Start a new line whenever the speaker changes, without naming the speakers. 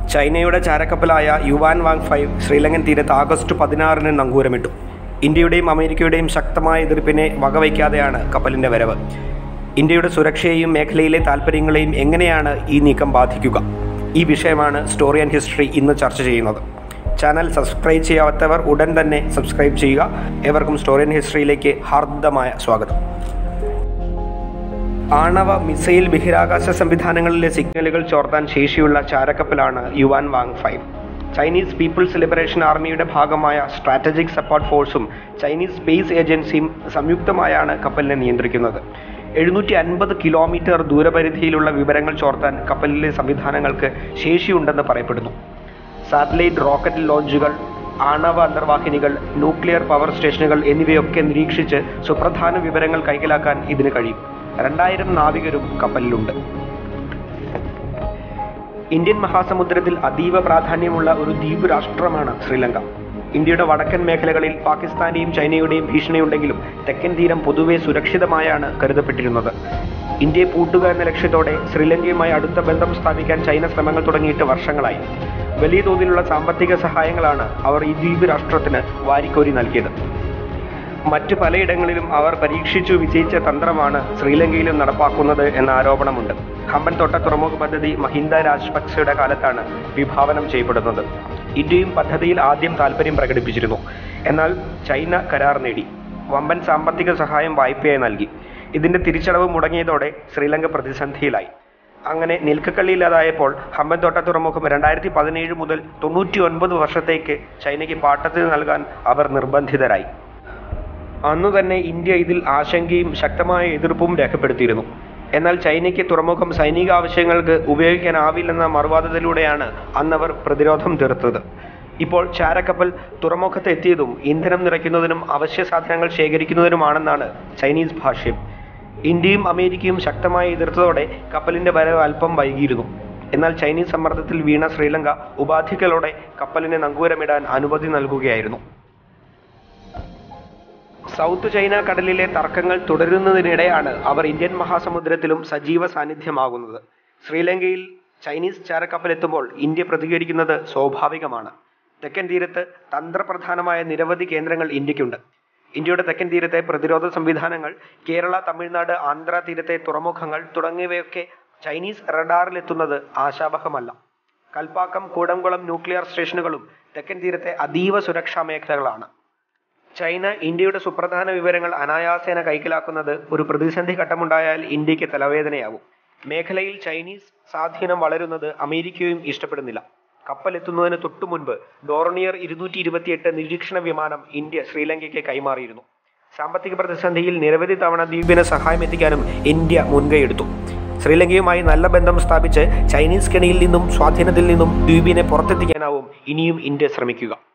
ചൈനയുടെ ചാരക്കപ്പലായ Yuan Wang five Sri Lankan തീരത്ത് ആഗസ്റ്റ് പതിനാറിന് നങ്കൂരമിട്ടു ഇന്ത്യയുടെയും അമേരിക്കയുടെയും ശക്തമായ എതിർപ്പിനെ വകവയ്ക്കാതെയാണ് കപ്പലിൻ്റെ വരവ് ഇന്ത്യയുടെ സുരക്ഷയെയും മേഖലയിലെ താൽപ്പര്യങ്ങളെയും എങ്ങനെയാണ് ഈ നീക്കം ബാധിക്കുക ഈ വിഷയമാണ് സ്റ്റോറി ആൻഡ് ഹിസ്റ്ററി ഇന്ന് ചർച്ച ചെയ്യുന്നത് ചാനൽ സബ്സ്ക്രൈബ് ചെയ്യാത്തവർ ഉടൻ തന്നെ സബ്സ്ക്രൈബ് ചെയ്യുക ഏവർക്കും സ്റ്റോറി ആൻഡ് ഹിസ്റ്ററിയിലേക്ക് ഹാർദമായ സ്വാഗതം ആണവ മിസൈൽ ബഹിരാകാശ സംവിധാനങ്ങളിലെ സിഗ്നലുകൾ ചോർത്താൻ ശേഷിയുള്ള ചാരക്കപ്പലാണ് Yuan Wang five Chinese People's Liberation ആർമിയുടെ ഭാഗമായ സ്ട്രാറ്റജിക് സപ്പോർട്ട് ഫോഴ്സും ചൈനീസ് സ്പേസ് ഏജൻസിയും സംയുക്തമായാണ് കപ്പലിനെ നിയന്ത്രിക്കുന്നത് എഴുന്നൂറ്റി അൻപത് കിലോമീറ്റർ ദൂരപരിധിയിലുള്ള വിവരങ്ങൾ ചോർത്താൻ കപ്പലിലെ സംവിധാനങ്ങൾക്ക് ശേഷിയുണ്ടെന്ന് പറയപ്പെടുന്നു സാറ്റലൈറ്റ് റോക്കറ്റ് ലോഞ്ചുകൾ ആണവ അന്തർവാഹിനികൾ ന്യൂക്ലിയർ പവർ സ്റ്റേഷനുകൾ എന്നിവയൊക്കെ നിരീക്ഷിച്ച് സുപ്രധാന വിവരങ്ങൾ കൈക്കലാക്കാൻ ഇതിന് കഴിയും രണ്ടായിരം നാവികരും കപ്പലിലുണ്ട് ഇന്ത്യൻ മഹാസമുദ്രത്തിൽ അതീവ പ്രാധാന്യമുള്ള ഒരു ദ്വീപ് രാഷ്ട്രമാണ് ശ്രീലങ്ക ഇന്ത്യയുടെ വടക്കൻ മേഖലകളിൽ പാകിസ്ഥാന്റെയും ചൈനയുടെയും ഭീഷണിയുണ്ടെങ്കിലും തെക്കൻ തീരം പൊതുവെ സുരക്ഷിതമായാണ് കരുതപ്പെട്ടിരുന്നത് ഇന്ത്യയെ പൂട്ടുക എന്ന ലക്ഷ്യത്തോടെ ശ്രീലങ്കയുമായി അടുത്ത ബന്ധം സ്ഥാപിക്കാൻ ചൈന ശ്രമങ്ങൾ തുടങ്ങിയിട്ട് വർഷങ്ങളായി വലിയ തോതിലുള്ള സാമ്പത്തിക സഹായങ്ങളാണ് അവർ ഈ ദ്വീപ് രാഷ്ട്രത്തിന് വാരിക്കോരി നൽകിയത് മറ്റു പലയിടങ്ങളിലും അവർ പരീക്ഷിച്ചു വിജയിച്ച തന്ത്രമാണ് ശ്രീലങ്കയിലും നടപ്പാക്കുന്നത് എന്ന ആരോപണമുണ്ട് ഹമ്പൻതോട്ട തുറമുഖ പദ്ധതി മഹിന്ദ രാജപക്സെയുടെ കാലത്താണ് വിഭാവനം ചെയ്യപ്പെടുന്നത് ഇന്ത്യയും പദ്ധതിയിൽ ആദ്യം താല്പര്യം പ്രകടിപ്പിച്ചിരുന്നു എന്നാൽ ചൈന കരാർ നേടി വമ്പൻ സാമ്പത്തിക സഹായം വായ്പയായി നൽകി ഇതിന്റെ തിരിച്ചടവ് മുടങ്ങിയതോടെ ശ്രീലങ്ക പ്രതിസന്ധിയിലായി അങ്ങനെ നിൽക്കക്കള്ളിയില്ലാതായപ്പോൾ ഹമ്പൻതോട്ട തുറമുഖം രണ്ടായിരത്തി പതിനേഴ് മുതൽ തൊണ്ണൂറ്റി ഒൻപത് വർഷത്തേക്ക് ചൈനയ്ക്ക് പാട്ടത്തിന് നൽകാൻ അവർ നിർബന്ധിതരായി അന്നു തന്നെ ഇന്ത്യ ഇതിൽ ആശങ്കയും ശക്തമായ എതിർപ്പും രേഖപ്പെടുത്തിയിരുന്നു എന്നാൽ ചൈനയ്ക്ക് തുറമുഖം സൈനിക ആവശ്യങ്ങൾക്ക് ഉപയോഗിക്കാനാവില്ലെന്ന മറുവാദത്തിലൂടെയാണ് അന്നവർ പ്രതിരോധം തീർത്തത് ഇപ്പോൾ ചാരക്കപ്പൽ തുറമുഖത്ത് എത്തിയതും ഇന്ധനം നിറയ്ക്കുന്നതിനും അവശ്യ സാധനങ്ങൾ ശേഖരിക്കുന്നതിനുമാണെന്നാണ് ചൈനീസ് ഭാഷ്യം ഇന്ത്യയും അമേരിക്കയും ശക്തമായി എതിർത്തതോടെ കപ്പലിന്റെ വരവ് അല്പം വൈകിയിരുന്നു എന്നാൽ ചൈനീസ് സമ്മർദ്ദത്തിൽ വീണ ശ്രീലങ്ക ഉപാധികളോടെ കപ്പലിന് നങ്കൂരമിടാൻ അനുമതി നൽകുകയായിരുന്നു സൗത്ത് ചൈന കടലിലെ തർക്കങ്ങൾ തുടരുന്നതിനിടെയാണ് അവർ ഇന്ത്യൻ മഹാസമുദ്രത്തിലും സജീവ സാന്നിധ്യമാകുന്നത് ശ്രീലങ്കയിൽ ചൈനീസ് ചാരക്കപ്പലെത്തുമ്പോൾ ഇന്ത്യ പ്രതികരിക്കുന്നത് സ്വാഭാവികമാണ് തെക്കൻ തീരത്ത് തന്ത്രപ്രധാനമായ നിരവധി കേന്ദ്രങ്ങൾ ഇന്ത്യക്കുണ്ട് ഇന്ത്യയുടെ തെക്കൻ തീരത്തെ പ്രതിരോധ സംവിധാനങ്ങൾ കേരള തമിഴ്നാട് ആന്ധ്ര തീരത്തെ തുറമുഖങ്ങൾ തുടങ്ങിയവയൊക്കെ ചൈനീസ് റഡാറിലെത്തുന്നത് ആശാവഹമല്ല കൽപ്പാക്കം കൂടംകുളം ന്യൂക്ലിയർ സ്റ്റേഷനുകളും തെക്കൻ തീരത്തെ അതീവ സുരക്ഷാ മേഖലകളാണ് ചൈന ഇന്ത്യയുടെ സുപ്രധാന വിവരങ്ങൾ അനായാസേന കൈക്കലാക്കുന്നത് ഒരു പ്രതിസന്ധി ഘട്ടമുണ്ടായാൽ ഇന്ത്യക്ക് തലവേദനയാവും മേഖലയിൽ ചൈനീസ് സ്വാധീനം വളരുന്നത് അമേരിക്കയും ഇഷ്ടപ്പെടുന്നില്ല കപ്പലെത്തുന്നതിന് തൊട്ടു മുൻപ് ഡോർണിയർ ഇരുന്നൂറ്റി ഇരുപത്തിയെട്ട് നിരീക്ഷണ വിമാനം ഇന്ത്യ ശ്രീലങ്കയ്ക്ക് കൈമാറിയിരുന്നു സാമ്പത്തിക പ്രതിസന്ധിയിൽ നിരവധി തവണ ദ്വീപിന് സഹായം എത്തിക്കാനും ഇന്ത്യ മുൻകൈയെടുത്തു ശ്രീലങ്കയുമായി നല്ല ബന്ധം സ്ഥാപിച്ച് ചൈനീസ് കെണിയിൽ നിന്നും സ്വാധീനത്തിൽ നിന്നും ദ്വീപിനെ പുറത്തെത്തിക്കാനാവും ഇനിയും ഇന്ത്യ ശ്രമിക്കുക